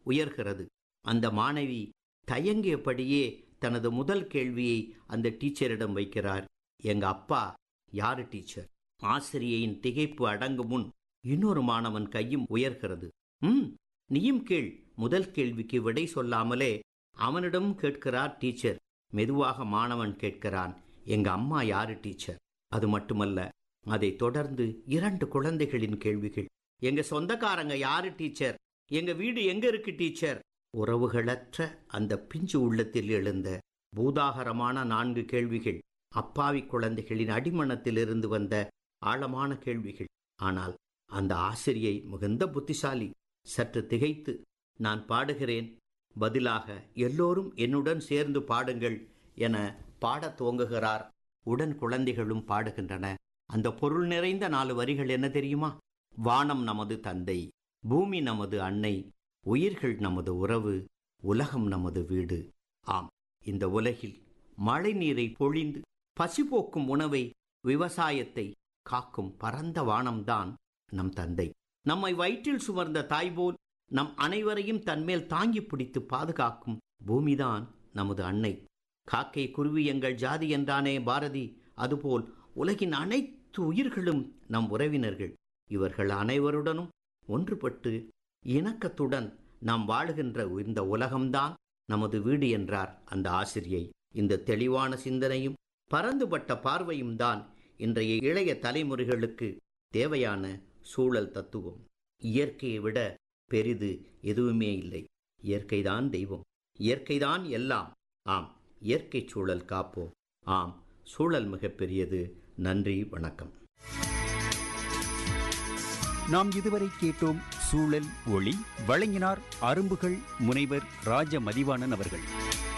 உயர்கிறது அந்த மாணவி தயங்கியபடியே தனது முதல் கேள்வியை அந்த டீச்சரிடம் வைக்கிறார் எங்க அப்பா யாரு டீச்சர் ஆசிரியையின் திகைப்பு அடங்கும் முன் இன்னொரு மாணவன் கையும் உயர்கிறது ம் நீயும் கேள் முதல் கேள்விக்கு விடை சொல்லாமலே அவனிடம் கேட்கிறார் டீச்சர் மெதுவாக மாணவன் கேட்கிறான் எங்க அம்மா யாரு டீச்சர் அது மட்டுமல்ல அதை தொடர்ந்து இரண்டு குழந்தைகளின் கேள்விகள் எங்க சொந்தக்காரங்க யாரு டீச்சர் எங்க வீடு எங்க இருக்கு டீச்சர் உறவுகளற்ற அந்த பிஞ்சு உள்ளத்தில் எழுந்த பூதாகரமான நான்கு கேள்விகள் அப்பாவி குழந்தைகளின் அடிமனத்திலிருந்து வந்த ஆழமான கேள்விகள் ஆனால் அந்த ஆசிரியை மிகுந்த புத்திசாலி சற்று திகைத்து நான் பாடுகிறேன் பதிலாக எல்லோரும் என்னுடன் சேர்ந்து பாடுங்கள் என பாடத் துவங்குகிறார் உடன் குழந்தைகளும் பாடுகின்றன அந்த பொருள் நிறைந்த நாலு வரிகள் என்ன தெரியுமா வானம் நமது தந்தை பூமி நமது அன்னை உயிர்கள் நமது உறவு உலகம் நமது வீடு ஆம் இந்த உலகில் மழை நீரை பொழிந்து பசிபோக்கும் உணவை விவசாயத்தை காக்கும் பரந்த வானம்தான் நம் தந்தை நம்மை வயிற்றில் சுமர்ந்த தாய் போல் நம் அனைவரையும் தன்மேல் தாங்கி பிடித்து பாதுகாக்கும் பூமிதான் நமது அன்னை காக்கை குருவி எங்கள் ஜாதி என்றானே பாரதி அதுபோல் உலகின் அனைத்து உயிர்களும் நம் உறவினர்கள் இவர்கள் அனைவருடனும் ஒன்றுபட்டு இணக்கத்துடன் நாம் வாழுகின்ற இந்த உலகம்தான் நமது வீடு என்றார் அந்த ஆசிரியை இந்த தெளிவான சிந்தனையும் பரந்துபட்ட பார்வையும் தான் இன்றைய இளைய தலைமுறைகளுக்கு தேவையான சூழல் தத்துவம் இயற்கையை விட பெரிது எதுவுமே இல்லை இயற்கைதான் தெய்வம் இயற்கைதான் எல்லாம் ஆம் இயற்கை சூழல் காப்போம் ஆம் சூழல் மிகப்பெரியது நன்றி வணக்கம் நாம் இதுவரை கேட்டோம் சூழல் ஒளி வழங்கினார் அரும்புகள் முனைவர் ராஜ மதிவாணன் அவர்கள்